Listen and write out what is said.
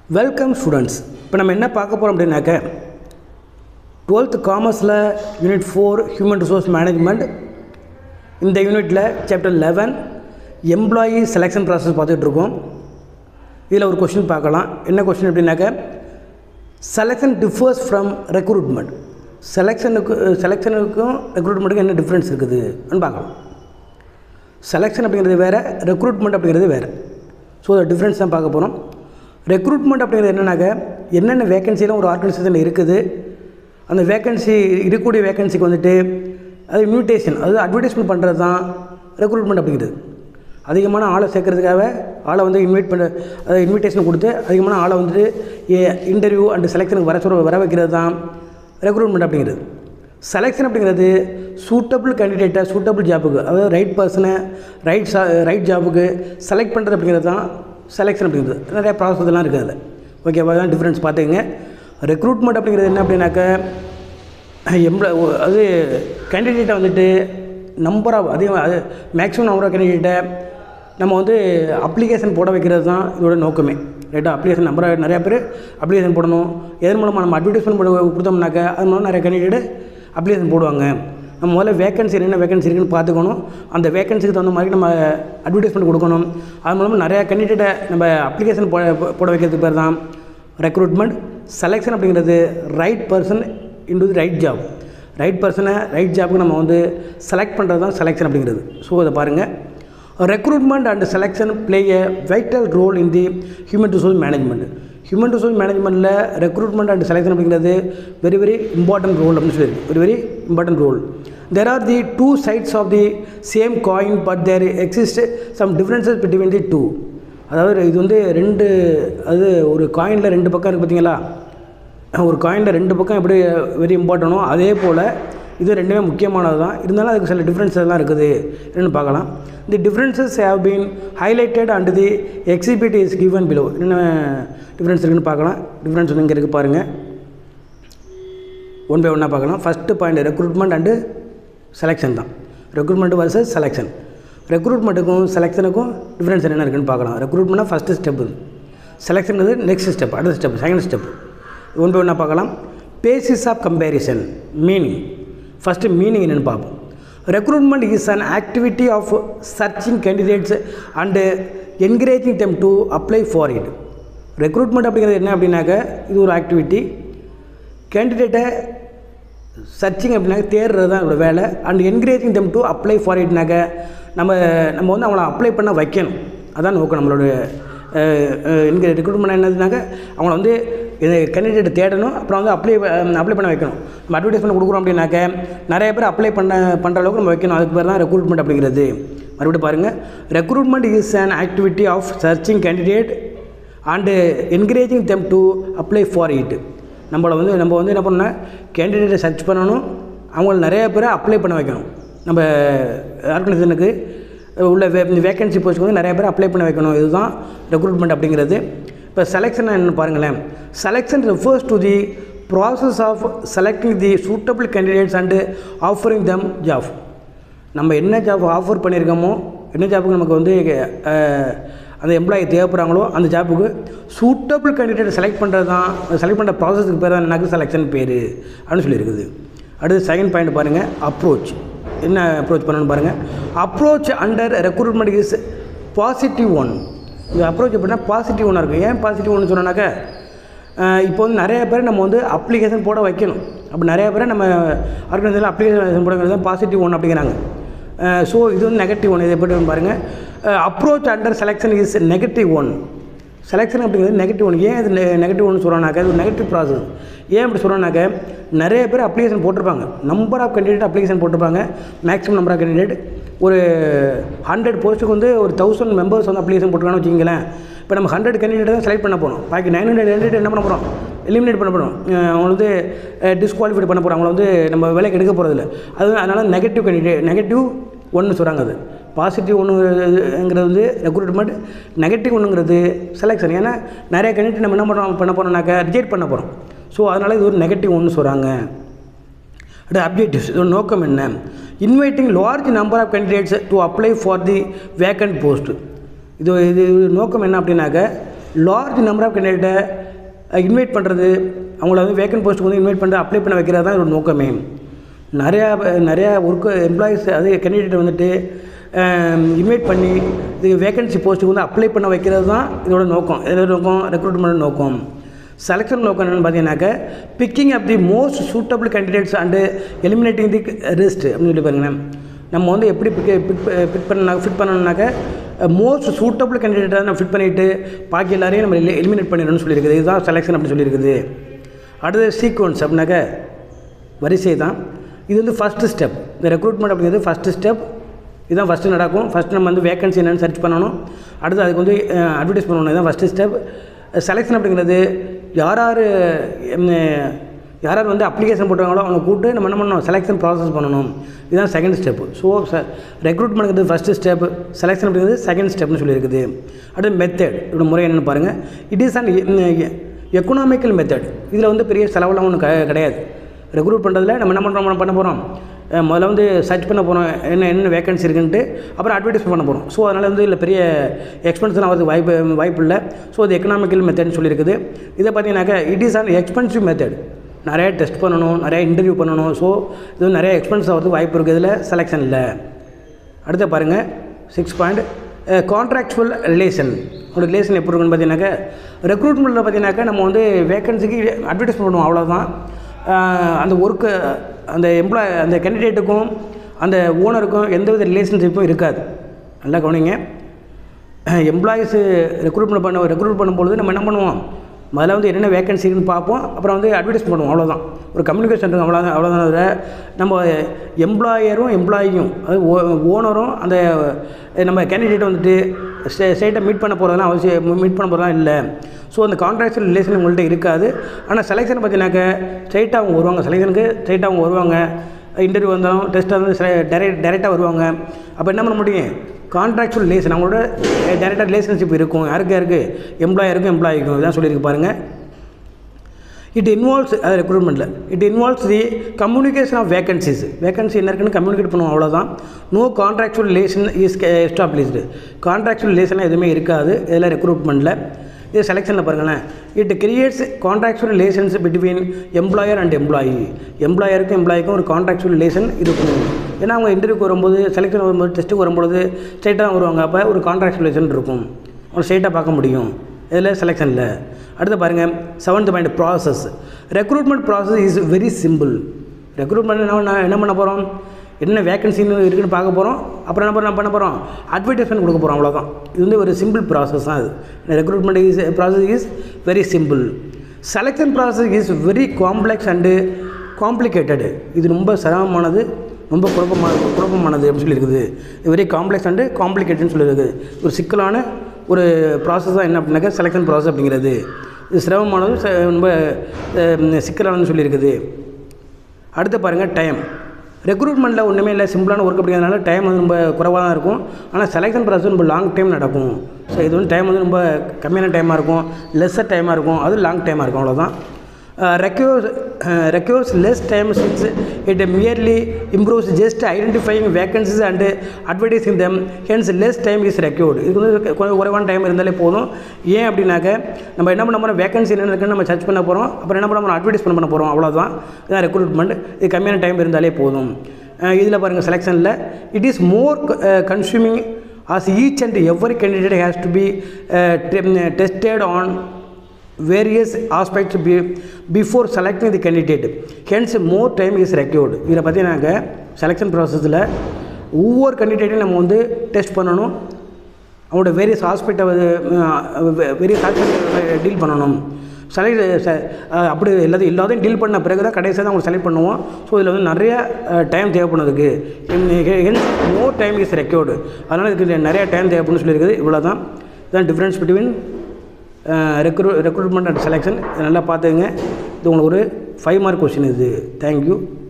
welcome students இப்போ நம்ம என்ன பார்க்க போகிறோம் அப்படின்னாக்க டுவெல்த் காமர்ஸில் unit four human resource management இந்த யூனிட்டில் chapter eleven employee selection process பார்த்துட்டு இருக்கோம் இதில் ஒரு கொஷின் பார்க்கலாம் என்ன கொஷின் அப்படின்னாக்க செலெக்ஷன் டிஃபர்ஸ் ஃப்ரம் ரெக்ரூட்மெண்ட் செலெக்ஷனுக்கு செலெக்ஷனுக்கும் ரெக்ரூட்மெண்ட்டுக்கும் என்ன டிஃப்ரென்ஸ் இருக்குதுன்னு பார்க்கலாம் செலெக்ஷன் அப்படிங்கிறது வேறு ரெக்ரூட்மெண்ட் அப்படிங்கிறது வேறு ஸோ அதை டிஃப்ரென்ஸ் தான் பார்க்க போகிறோம் ரெக்ரூட்மெண்ட் அப்படிங்கிறது என்னன்னாக்க என்னென்ன வேகன்சிலாம் ஒரு ஆர்கனைசேஷனில் இருக்குது அந்த வேகன்சி இருக்கக்கூடிய வேகன்சிக்கு வந்துட்டு அது இன்விடேஷன் அது அட்வர்டைஸ்மெண்ட் பண்ணுறது தான் ரெக்ரூட்மெண்ட் அப்படிங்கிறது அதிகமான ஆளை சேர்க்கறதுக்காக ஆளை வந்து இன்வைட் பண்ண அது இன்விடேஷன் கொடுத்து அதிகமான ஆளை வந்துட்டு இன்டர்வியூ அண்ட் செலெக்ஷனுக்கு வர சொல்ல வர வைக்கிறது தான் ரெக்ரூட்மெண்ட் அப்படிங்கிறது செலெக்ஷன் அப்படிங்கிறது சூட்டபிள் கேண்டிடேட்டை சூட்டபிள் ஜாபுக்கு அதாவது ரைட் பர்சனை ரைட் சா ரைட் ஜாபுக்கு செலக்ட் பண்ணுறது அப்படிங்கிறது தான் செலெக்ஷன் அப்படிங்கிறது நிறைய ப்ராசஸ் எல்லாம் இருக்குது அதில் ஓகேவா தான் டிஃப்ரென்ஸ் பார்த்துக்கங்க ரெக்ரூட்மெண்ட் அப்படிங்கிறது என்ன அப்படின்னாக்க எம்ப்ள அது கேண்டிடேட்டை வந்துட்டு நம்பர் ஆஃப் அதிகம் அது மேக்ஸிமம் நம்பர் ஆஃப் கேண்டிடேட்டை நம்ம வந்து அப்ளிகேஷன் போட வைக்கிறது தான் இதோட நோக்கமே ரைட்டா அப்ளிகேஷன் நம்பர் நிறையா பேர் அப்ளிகேஷன் போடணும் எதன் மூலமாக நம்ம அட்வர்டைஸ்மெண்ட் போட கொடுத்தோம்னாக்க அது மூலம் நிறைய கேண்டிடேட் அப்ளிகேஷன் போடுவாங்க நம்ம முதல்ல வேகன்சி என்ன வேகன்சி இருக்குன்னு பார்த்துக்கணும் அந்த வேகன்சிக்கு தகுந்த மாதிரி நம்ம அட்வர்டைஸ்மெண்ட் கொடுக்கணும் அது மூலமாக நிறையா கேண்டிடேட்டை நம்ம அப்ளிகேஷன் போட போட வைக்கிறதுக்கு பேர் தான் ரெக்ரூட்மெண்ட் செலெக்ஷன் அப்படிங்கிறது right person into the right job right பர்சனை ரைட் ஜாப்புக்கு நம்ம வந்து செலக்ட் பண்ணுறது தான் செலெக்ஷன் அப்படிங்கிறது ஸோ இதை பாருங்கள் recruitment and selection play a vital role in the human resource management human resource மேனேஜ்மெண்ட்டில் ரெக்ரூட்மெண்ட் அண்ட் செலெக்ஷன் அப்படிங்கிறது வெரி வெரி இம்பார்ட்டன்ட் ரோல் அப்படின்னு சொல்லி very very important role there are the two sides of the same coin but there exist some differences between the two அதாவது இது வந்து ரெண்டு அது ஒரு காயினில் ரெண்டு பக்கம் இருக்குது பார்த்தீங்களா ஒரு காயினில் ரெண்டு பக்கம் எப்படி வெரி இம்பார்ட்டனோ அதே போல் இது ரெண்டுமே முக்கியமானது தான் இருந்தாலும் அதுக்கு சில டிஃப்ரென்ஸ் எல்லாம் இருக்குது என்னென்னு பார்க்கலாம் the differences have been highlighted and the exhibit is given below என்ன டிஃப்ரென்ஸ் இருக்குன்னு பார்க்கலாம் டிஃப்ரென்ஸ் வந்து இங்கே இருக்குது பாருங்கள் ஒன் பை ஒன்னாக பார்க்கலாம் first point recruitment and selection தான் ரெக்ரூட்மெண்ட் வர்சஸ் செலெக்ஷன் ரெக்ரூட்மெண்ட்டுக்கும் செலெக்ஷனுக்கும் டிஃப்ரென்ஸ் என்னென்ன இருக்குன்னு பார்க்கலாம் ரெக்ரூட்மெண்ட்னா ஃபஸ்ட்டு ஸ்டெப்பு செலெக்ஷனுங்கிறது நெக்ஸ்ட் ஸ்டெப் அடுத்த step second step one by ஒன்னாக பார்க்கலாம் basis of comparison meaning first meaning என்னென்னு பார்ப்போம் recruitment is an activity of searching candidates and encouraging them to apply for it recruitment அப்படிங்கிறது என்ன அப்படின்னாக்க இது ஒரு ஆக்டிவிட்டி கேண்டிடேட்டை சர்ச்சிங் அப்படின்னாக்க தேடுறது தான் இதோட வேலை and encouraging them to apply for இட்னாக்க நம்ம நம்ம வந்து அவங்கள அப்ளை பண்ண வைக்கணும் அதான் நோக்கம் நம்மளோட என்கிற ரெக்ரூட்மெண்ட் என்னதுனாக்க அவங்கள வந்து இது கேண்டிடேட் தேடணும் அப்புறம் வந்து அப்ளை அப்ளை பண்ண வைக்கணும் நம்ம அட்வர்டைஸ்மெண்ட் கொடுக்குறோம் அப்படின்னாக்க நிறைய பேர் அப்ளை பண்ண பண்ணுற அளவுக்கு நம்ம வைக்கணும் அதுக்கு பேர் தான் ரெக்ரூட்மெண்ட் அப்படிங்கிறது மறுபடியும் பாருங்கள் recruitment is an activity of searching candidate and encouraging them to apply for it நம்மளை வந்து நம்ம வந்து என்ன பண்ணணும் கேண்டிடேட்டை சர்ச் பண்ணணும் அவங்கள நிறைய பேரை அப்ளை பண்ண வைக்கணும் நம்ம ஆர்கனைசேஷனுக்கு உள்ள வே வேக்கன்சி போஸ்ட்டுக்கு வந்து நிறைய பேர் அப்ளை பண்ண வைக்கணும் இதுதான் ரெக்ரூட்மெண்ட் அப்படிங்கிறது இப்போ செலெக்ஷன் என்ன பாருங்களேன் selection refers to the process of selecting the suitable candidates and offering them job நம்ம என்ன ஜாப் ஆஃபர் பண்ணியிருக்கோமோ என்ன ஜாப்புக்கு நமக்கு வந்து அந்த எம்ப்ளாயி தேவைப்படுறாங்களோ அந்த ஜாப்புக்கு சூட்டபிள் கேண்டிடேட் செலக்ட் பண்ணுறது தான் செலக்ட் பண்ணுற ப்ராசஸ்க்கு பேர் தான் எனக்கு செலெக்ஷன் பேர் அப்படின்னு சொல்லியிருக்குது அடுத்து செகண்ட் பாயிண்ட் பாருங்கள் அப்ரோச் என்ன அப்ரோச் பண்ணணும்னு பாருங்கள் approach under recruitment is positive one இந்த அப்ரோச் எப்படின்னா பாசிட்டிவ் ஒன்னாக இருக்குது ஏன் பாசிட்டிவ் ஒன்று சொன்னோன்னாக்கா இப்போ வந்து நிறைய பேர் நம்ம வந்து அப்ளிகேஷன் போட வைக்கணும் அப்போ நிறைய பேரை நம்ம ஆர்கனைசேஷன் அப்ளிகேஷன் போட தான் பாசிட்டிவ் ஒன் அப்படிங்கிறாங்க ஸோ இது வந்து நெகட்டிவ் ஒன் இதை எப்படி பாருங்கள் approach under selection is negative one selection அப்படிங்கிறது நெகட்டிவ் ஒன் ஏன் இது நெகட்டிவ் ஒன்று சொல்கிறோன்னாக்கா இது நெகட்டிவ் ப்ராசஸ் ஏன் அப்படி சொல்கிறோன்னாக்க நிறைய பேர் அப்ளிகேஷன் போட்டிருப்பாங்க நம்பர் ஆஃப் கேண்டிடேட் அப்ளிகேஷன் போட்டிருப்பாங்க மேக்ஸிமம் நம்பர் ஆஃப் கேண்டிடேட் ஒரு ஹண்ட்ரட் போஸ்ட்டுக்கு வந்து ஒரு தௌசண்ட் மெம்பர்ஸ் வந்து அப்ளிகேஷன் போட்டுருக்கான்னு வச்சிங்களேன் இப்போ நம்ம ஹண்ட்ரட் கேண்டிடேட் தான் செலக்ட் பண்ண போகிறோம் பாக்கி நைன் ஹண்ட்ரட் கேண்டிடேட் என்ன பண்ண போகிறோம் எலிமினேட் பண்ண போகிறோம் அவங்க வந்து டிஸ்குவாலிஃபைட் பண்ண போகிறோம் அவங்கள வந்து நம்ம வேலைக்கு எடுக்க போகிறதில்ல அது அதனால் நெகட்டிவ் கேண்டிடேட் நெகட்டிவ் ஒன்று சொல்கிறாங்க அது பாசிட்டிவ் ஒன்றுங்கிறது வந்து ரெக்ரூட்மெண்ட் நெகட்டிவ் ஒன்றுங்கிறது செலெக்ஷன் ஏன்னா நிறைய கேண்டிடேட் நம்ம என்ன பண்ணுறோம் பண்ண போகிறோம்னாக்கா ரிஜெக்ட் பண்ண போகிறோம் ஸோ அதனால் இது ஒரு நெகட்டிவ் ஒன்று சொல்கிறாங்க அடுத்து அப்ஜெக்டிவ்ஸ் இதோட நோக்கம் என்ன inviting large number of candidates to apply for the vacant post இது இது நோக்கம் என்ன அப்படின்னாக்க லார்ஜ் நம்பர் ஆஃப் கேண்டிடேட்டை இன்வைட் பண்ணுறது அவங்கள வந்து வேக்கன்ட் போஸ்ட்டுக்கு வந்து இன்வைட் பண்ணி அப்ளை பண்ண வைக்கிறது தான் இதோட நோக்கமே நிறையா நிறையா ஒர்க்கு எம்ப்ளாயிஸ் அது கேண்டிடேட் வந்துட்டு இன்வைட் பண்ணி இது வேகன்சி போஸ்ட்டுக்கு வந்து அப்ளை பண்ண வைக்கிறது தான் இதோட நோக்கம் இதோட நோக்கம் ரெக்ரூட்மெண்ட் நோக்கம் செலெக்ஷன் நோக்கம் என்னென்னு பார்த்தீங்கன்னாக்க picking up the most suitable candidates and eliminating the rest அப்படின்னு சொல்லி பாருங்களேன் நம்ம வந்து எப்படி பிக் பிக் பிக் பண்ண ஃபிட் பண்ணணும்னாக்க மோஸ்ட் சூட்டபிள் கேண்டிடேட்டை நம்ம ஃபிட் பண்ணிவிட்டு பாக்கி எல்லாரையும் நம்ம எலிமினேட் பண்ணிடணும்னு சொல்லியிருக்குது இதுதான் செலெக்ஷன் அப்படின்னு சொல்லியிருக்குது அடுத்தது சீக்வன்ஸ் அப்படின்னாக்க வரிசை தான் இது வந்து ஃபஸ்ட்டு ஸ்டெப் இந்த ரெக்ரூட்மெண்ட் அப்படிங்கிறது ஃபஸ்ட்டு ஸ்டெப் இதுதான் ஃபஸ்ட்டு நடக்கும் ஃபஸ்ட்டு நம்ம வந்து வேகன்சி என்னென்னு சர்ச் பண்ணணும் அடுத்து அதுக்கு வந்து அட்வர்டைஸ் பண்ணணும் இதுதான் ஃபஸ்ட்டு ஸ்டெப் செலெக்ஷன் அப்படிங்கிறது யார் யார் யார் யார் வந்து அப்ளிகேஷன் போட்டாங்களோ அவங்க கூப்பிட்டு நம்ம என்ன பண்ணணும் செலெக்ஷன் ப்ராசஸ் பண்ணணும் இதுதான் செகண்ட் ஸ்டெப்பு ஸோ ச ரெக்ரூட்மெண்ட்ங்கிறது ஃபஸ்ட்டு ஸ்டெப் செலெக்ஷன் அப்படிங்கிறது செகண்ட் ஸ்டெப்னு சொல்லியிருக்குது அடுத்து மெத்தட் இதோட முறை என்னென்னு பாருங்கள் it is and economical method இதில் வந்து பெரிய செலவெல்லாம் ஒன்றும் க கிடையாது ரெக்ரூட் பண்ணுறதுல நம்ம என்ன பண்ணுறோம் பண்ண போகிறோம் முதல்ல வந்து சர்ச் பண்ண போகிறோம் என்ன என்ன வேகன்சி இருக்குன்ட்டு அப்புறம் அட்வர்டைஸ் பண்ண போகிறோம் ஸோ அதனால் வந்து இல்லை பெரிய எக்ஸ்பென்ஸ்லாம் ஆகிறதுக்கு வாய்ப்பு வாய்ப்பு இல்லை ஸோ அது எக்கனாமிக்கல் மெத்தட்னு சொல்லியிருக்குது இதை பார்த்தீங்கன்னாக்கா it is an expensive method நிறைய டெஸ்ட் பண்ணணும் நிறைய இன்டர்வியூ பண்ணணும் ஸோ இது நிறைய எக்ஸ்பென்ஸ் ஆகிறதுக்கு வாய்ப்பு இருக்குது இதில் செலெக்ஷன் இல்லை அடுத்து பாருங்கள் சிக்ஸ் பாயிண்ட் கான்ட்ராக்சுவல் ரிலேஷன் ஒரு ரிலேஷன் எப்படி இருக்குன்னு பார்த்தீங்கன்னாக்கா ரெக்ரூட்மெண்ட்டில் பார்த்தீங்கன்னாக்கா நம்ம வந்து வேகன்சிக்கு அட்வர்டைஸ் பண்ணுவோம் அவ்வளோதான் அந்த ஒர்க்கு அந்த எம்ப்ளாய் அந்த கேண்டிடேட்டுக்கும் அந்த ஓனருக்கும் எந்தவித ரிலேஷன்ஷிப்பும் இருக்காது நல்லா கவனிங்க எம்ப்ளாயிஸு ரெக்ரூட்மெண்ட் பண்ண ரெக்ரூட் பண்ணும்பொழுது நம்ம என்ன பண்ணுவோம் முதல்ல வந்து என்னென்ன வேகன்சி இருக்குன்னு பார்ப்போம் அப்புறம் வந்து அட்வர்டைஸ் பண்ணுவோம் அவ்வளோதான் ஒரு கம்யூனிகேஷன் இருக்கும் அவ்வளோதான் அவ்வளோதான் தவிர நம்ம எம்ப்ளாயரும் எம்ப்ளாயியும் அது ஓனரும் அந்த நம்ம கேண்டிடேட் வந்துட்டு ஸ்டே ஸ்டேட்டை மீட் பண்ண போகிறதெல்லாம் அவசியம் மீட் பண்ண போகிறதெல்லாம் இல்லை ஸோ அந்த கான்ட்ராக்சுவல் ரிலேஷன் உங்கள்கிட்ட இருக்காது ஆனால் செலெக்ஷன் பார்த்தீங்கன்னாக்க ஸ்ட்ரைட்டாக அவங்க வருவாங்க செலெக்ஷனுக்கு ஸ்ட்ரைட்டாக அவங்க வருவாங்க இன்டர்வியூ வந்தாலும் டெஸ்ட்டாக வந்து டேரெக்ட் டேரெக்டாக வருவாங்க அப்போ என்ன பண்ண முடியும் கான்ட்ராக்சுவல் ரிலேஷன் அவங்களோட டேரெக்டாக ரிலேஷன்ஷிப் இருக்கும் யாருக்கு யாருக்கு எம்ப்ளாயருக்கும் எம்ப்ளாயிக்கும் இதான் சொல்லியிருக்கு பாருங்கள் இட் இன்வால்வ்ஸ் அது ரெக்ரூட்மெண்ட்டில் it involves the communication of vacancies vacancy என்ன இருக்குன்னு கம்யூனிகேட் பண்ணுவோம் அவ்வளோதான் no contractual relation is established contractual relation எதுவுமே இருக்காது இதில் ரெக்ரூட்மெண்ட்டில் இது செலெக்ஷனில் பாருங்களேன் it creates contractual relations between employer and employee எம்ப்ளாயருக்கும் எம்ப்ளாய்க்கும் ஒரு கான்ட்ராக்சுவல் ரிலேஷன் இருக்கும் ஏன்னா அவங்க இன்டர்வியூக்கு வரும்போது செலெக்ஷன் வரும்போது டெஸ்ட்டுக்கு வரும்பொழுது ஸ்ட்ரைட்டாக வருவாங்க அப்போ ஒரு கான்ட்ராக்சுவல் ரிலேஷன் இருக்கும் அவங்க ஸ்ட்ரைட்டாக பார்க்க முடியும் இதில் செலெக்ஷனில் அடுத்து பாருங்கள் seventh point process recruitment process is very simple recruitment என்ன என்ன பண்ண போகிறோம் என்ன வேகன்சின்னு இருக்குன்னு பார்க்க போகிறோம் அப்புறம் என்ன பண்ண பண்ண போகிறோம் அட்வர்டைஸ்மெண்ட் கொடுக்க போகிறோம் அவ்வளோதான் இது வந்து ஒரு சிம்பிள் ப்ராசஸ் தான் அது recruitment is process is very simple selection process is very complex and complicated இது ரொம்ப சிரமமானது ரொம்ப குழப்பமான குழப்பமானது அப்படின்னு சொல்லியிருக்குது வெரி காம்ப்ளெக்ஸ் அண்டு காம்ப்ளிகேட்டட்னு சொல்லியிருக்குது ஒரு சிக்கலான ஒரு ப்ராசஸ் தான் என்ன அப்படின்னாக்கா செலெக்ஷன் ப்ராசஸ் அப்படிங்கிறது இது சிரமமானது ச- ரொம்ப அஹ், சிக்கலானதுன்னு சொல்லியிருக்குது அடுத்து பாருங்கள் டைம் ரெக்ரூட்மெண்ட்டில் ஒன்றுமே இல்லை சிம்பிளான ஒர்க் அப்படிங்கிறதுனால டைம் வந்து ரொம்ப குறைவாக தான் இருக்கும் ஆனால் செலெக்ஷன் ப்ராசஸ் ரொம்ப லாங் டைம் நடக்கும் ஸோ இது வந்து டைம் வந்து ரொம்ப கம்மியான டைமாக இருக்கும் லெஸ்ஸர் டைமாக இருக்கும் அது லாங் டைமாக இருக்கும் அவ்வளோதான் requires requires less time since it merely improves just identifying vacancies and advertising them hence less time is required இது வந்து கொஞ்சம் குறைவான டைம் இருந்தாலே போதும் ஏன் அப்படின்னாக்க நம்ம என்ன பண்ண போகிறோம் வேகன்சி என்ன இருக்குன்னு நம்ம சர்ச் பண்ண போகிறோம் அப்புறம் என்ன பண்ண போகிறோம் அட்வர்டைஸ்மெண்ட் பண்ண போகிறோம் அவ்வளோதான் இதுதான் ரெக்ரூட்மெண்ட் இது கம்மியான டைம் இருந்தாலே போதும் இதில் பாருங்கள் செலெக்ஷனில் it is more consuming as each and every candidate has to be uh, t- tested on various aspects be, before selecting the candidate hence more time is required இதில் பார்த்தீங்கன்னாக்க செலெக்ஷன் ப்ராசஸில் ஒவ்வொரு கேண்டிடேட்டையும் நம்ம வந்து டெஸ்ட் பண்ணணும் அவங்களோட various hospital various hospital deal பண்ணணும் select அப்படி எல்லாத்தையும் எல்லாத்தையும் டீல் பண்ண பிறகு தான் கடைசியாக தான் அவங்க செலக்ட் பண்ணுவோம் ஸோ இதில் வந்து நிறைய டைம் தேவைப்படுறதுக்கு மோர் டைம் இஸ் ரெக்யூர்டு அதனால் இதுக்கு நிறைய டைம் தேவைப்படுன்னு சொல்லியிருக்குது இவ்வளோ தான் இதுதான் டிஃப்ரென்ஸ் பிட்வீன் ரெக்ரூ ரெக்ரூட்மெண்ட் அண்ட் செலெக்ஷன் இதை நல்லா பார்த்துங்க இது உங்களுக்கு ஒரு ஃபைவ் மார்க் கொஸ்டின் இது தேங்க்யூ